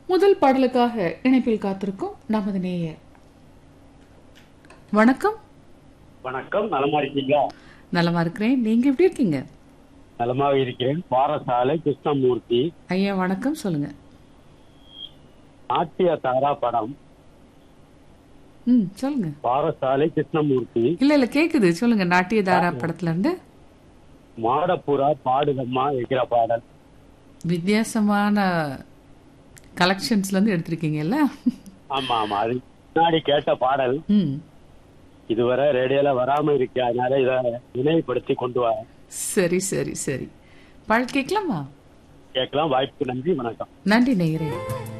முதல் பாடலுக்காக இணைப்பில் காத்திருக்கும் நமது நேயர் வணக்கம் வணக்கம் நலமா இருக்கீங்களா நலமா இருக்கிறேன் நீங்க எப்படி இருக்கீங்க நலமாக இருக்கிறேன் பாரசாலை கிருஷ்ணமூர்த்தி ஐயா வணக்கம் சொல்லுங்க நாட்டிய தாரா படம் ம் சொல்லுங்க பாரசாலை கிருஷ்ணமூர்த்தி இல்ல இல்ல கேக்குது சொல்லுங்க நாட்டியதாரா படத்துல இருந்து மாடப்புறா பாடுதம்மா இருக்கிற பாடல் வித்தியாசமான கலெக்ஷன்ஸ்ல இருந்து எடுத்திருக்கீங்கல்ல ஆமா ஆமா அது முன்னாடி கேட்ட பாடல் ம் இதுவரை ரேடியோல வராம இருக்கு அதனால இத நினைவுபடுத்தி கொண்டு வர சரி சரி சரி பாடல் கேட்கலாமா கேட்கலாம் வாய்ப்பு நன்றி வணக்கம் நன்றி நேயரே